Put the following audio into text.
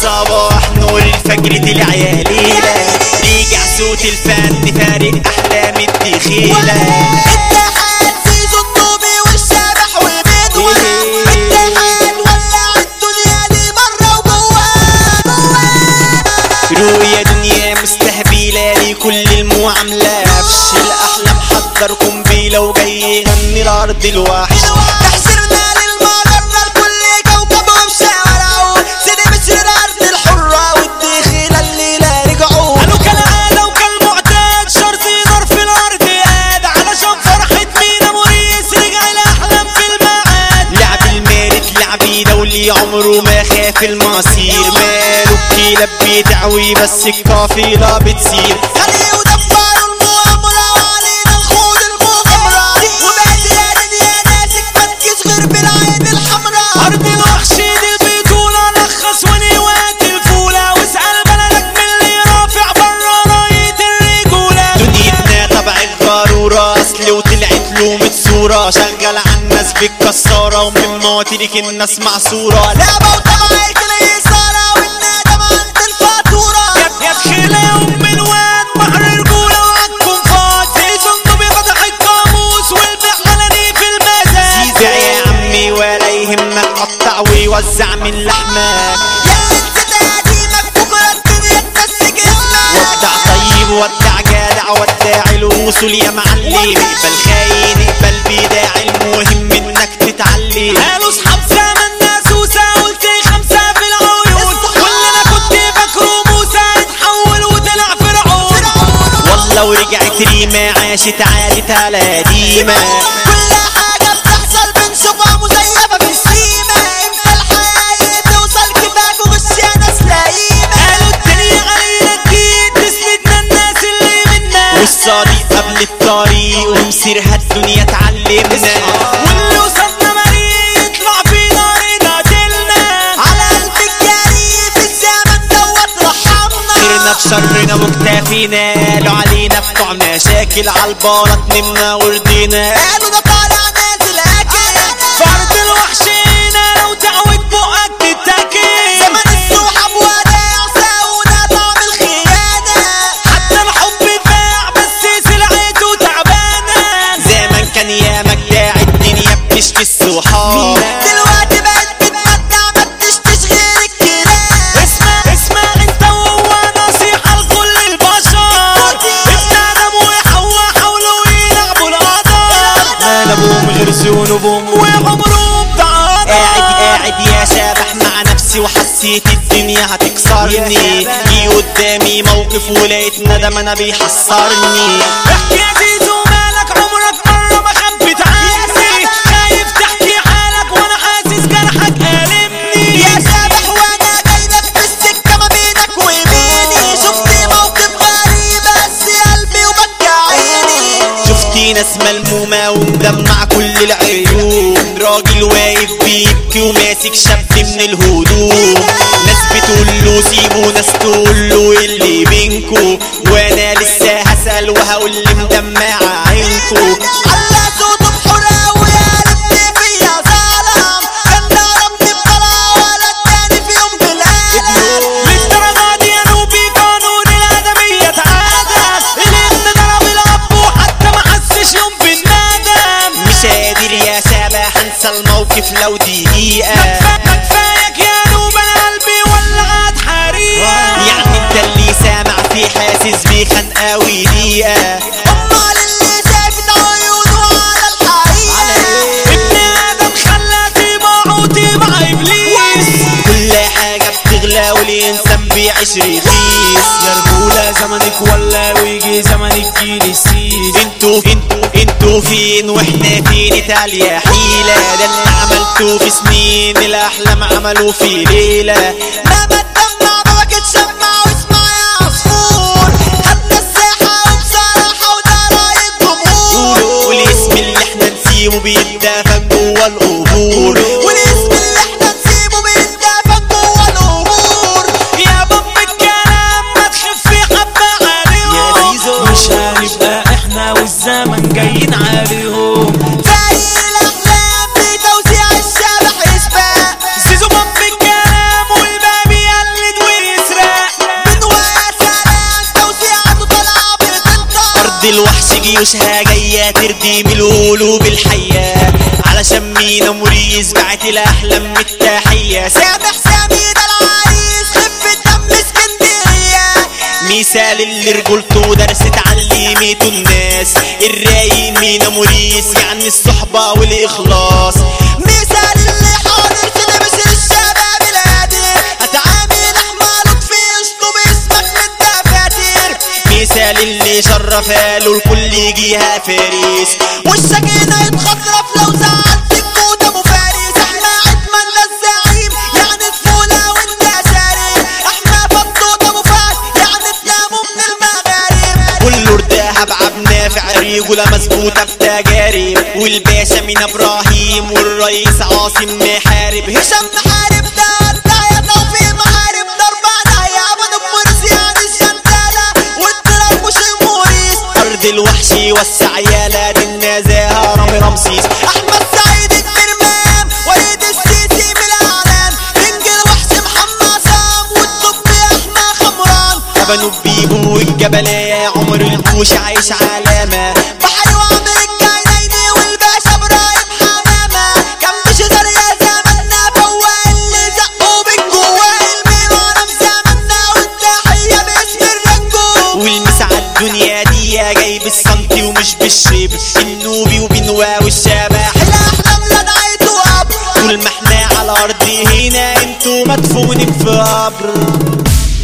الصباح نور الفجر طلع يا ليلة رجع صوت الفن فارق أحلام الدخيلة اتحاد زيزو النوبي والشبح والبدوة اتحاد ولع الدنيا دي برا وجوا جوا رؤيا دنيا مستهبيلة لكل المعاملة فش الأحلام حضر قنبلة وجاي يغني الأرض الوحش تحسرنا للمجرة لكل كوكب وبشوارعه سيدي مصر الأرض الحرة والدخيلة الليلة رجعوا قالوا كالعادة وكالمعتاد شرط نار في الأرض قاد علشان فرحة مينا موريس رجع الأحلام في الميعاد لعب المارد لعبي دولي عمره ما خاف المصير ماله الكلاب بيدعوي بس القافلة بتسير خليه ودبروا المؤامرة وعلينا نخوض المغامرة وبعد يا دنيا ناسك مركز غير بالعين الحمراء أرض الوحش دي البطولة لخص ونوات الفولة واسأل بلدك من اللي رافع برا راية الرجولة دنيتنا طبع الضرورة أصل وطلعت له متصورة شغل على الناس بالكسارة ومن مواتيرك الناس معصورة لا لعبة وطبعت الإثارة والندم عند الفاتورة يا يا تخيلة يا أم الواد بحر رجولة وعدكم فات في صندوق فتح القاموس والبحلاني في المزاد زيزة يا عمي ولا يهمك قطع ويوزع من لحمك يا انت قديمك بكرة الدنيا تمسك اسمك ودع طيب ودع جدع ودع الوصول يا معلم اقبل خاين اقبل بداع المهم انك تتعلم قالوا اصحاب زمن ناس وساولت خمسة في العيون واللي انا كنت فاكره موسى اتحول وطلع فرعون والله ورجعت ريما عاشت عادت على ديما كل حاجة بتحصل بنشوفها مزيفة في السيمة امتى الحقيقة توصل كفاك وغش يا ناس لايمة قالوا الدنيا علينا جديد تسندنا الناس اللي منا والصديق قبل الطريق ومسيرها الدنيا تعلمنا واللي وصلنا مريء يطلع في نارنا دلنا على قلب الجري في الزمن دوت رحمنا سيرنا بشرنا وكتافينا قالوا علينا بتوع مشاكل عالبارة نمنا ورضينا قالوا ده طالع نازل اكل فرد الوحش هنا لو تعود بقك تتاكل زمن السوحة بوداع ساونا طعم الخيانة حتى الحب باع بس سلعته تعبانة زمان كان يا مجداع الدنيا بتشكي الصحاب دلوقتي بقت بتمتع ما بتشتش غير الكلام اسمع اسمع انت وهو نصيحة لكل البشر ابن ادم وحواء حاولوا يلعبوا القدر انا ابوهم غير ذنوبهم وعمرهم قاعد تعاطى قاعد يا شبح مع نفسي وحسيت الدنيا هتكسرني جي قدامي موقف ولقيت ندم انا بيحصرني احكي يا زيزو مالك عمرك مرة ما خبت عني خايف تحكي حالك وانا حاسس جرحك ألمني يا شبح وانا جاي لك في السكة ما بينك وبيني شفت موقف غريب بس قلبي وبكى عيني شفتي ناس ملمومة ومدمع كل العيون راجل واقف بيبكي وماسك شاب من الهدوم ناس بتقول له سيبه ناس تقول له إيه اللي بينكو وانا لسه هسأل وهقول لي مدمعة عينكو على صوته بحرقة ويا ريتني فيا ظلم كان ضربني بطلعة ولا اداني في يوم بالقلم للدرجة دي يا نوبي قانون الآدمية تعادل الابن ضرب الأب وحتى ما حسش يوم بالندم مش قادر يا شبح انسى الموقف لو دقيقة كفاك كفايك يا نوب أنا قلبي ولعت حريقة يعني انت اللي سامع في حاسس بخنقة ودقيقة امال اللي شافت عيونه على الحقيقة ابن آدم خلى طباعه طبع إبليس كل حاجة بتغلى والإنسان بيعيش رخيص يا رجولة زمنك ولا ويجي زمنك جيل السيس انتوا انتوا انتوا فين واحنا فين اتاليا حيلة ده اللي عملتوه في سنين الأحلام عملوا في ليلة ما بتدمع ما بتشمع واسمع يا عصفور خدنا الساحة وبصراحة وده رأي الجمهور والاسم اللي احنا نسيبه بيتدفن جوه القبور والاسم اللي احنا نسيبه بيتدفن جوه القبور يا باب الكلام ما تخفي حبة عليهم مش هنبقى احنا والزمن جايين عليهم زي الأحلام في توزيع الشبح يسبق زيزو باب الكلام والباب يقلد جيوشها جاية تردم القلوب الحية علشان مينا موريس بعت الأحلام التحية سامح سامي ده العريس خفة دم اسكندرية مثال اللي رجولته درس اتعلمته الناس الرايق مينا موريس يعني الصحبة والإخلاص مثال اللي حاضر كده مثل الشباب الهادي هتعامل احمى لطفي اشطب اسمك من الدفاتر مثال اللي شرف قاله الكل جيها فارس وشك هنا يتخطرف لو زعلت الكوت ابو فارس احنا عتمن ده الزعيم يعني طفولة وانت ساري احنا بطوط ابو فهد يعني تناموا من المغارب كله ارتاح بعب نافع رجولة مظبوطة بتجارب والباشا من ابراهيم والرئيس عاصم محارب هشام محارب ده الداية توفيق محارب ضربة داية ابو مرسي يعني الشنتالة والدرار مش الموريس ارض الوحش وسع يالا دي النزاهة رامي رمسيس احمد سعيد الترمام وليد السيسي من الاعلام كينج الوحش محمد عصام والطب احمد خمران بنو بيبو والجبلية عمر الكوش عايش علامة بحري وعمر الجاينيني والباشا ابراهيم حمامة كان مش دار يا زماننا فوق اللي زقوا بالجوا الميرانة في زماننا والتحية باسم الرنجو والمسا على الدنيا دي جاي بالسنتي ومش بالشبر النوبي وبنوا والشبح الاحلام لا دعيتوا اب طول ما احنا على الارض هنا انتوا مدفونين في قبر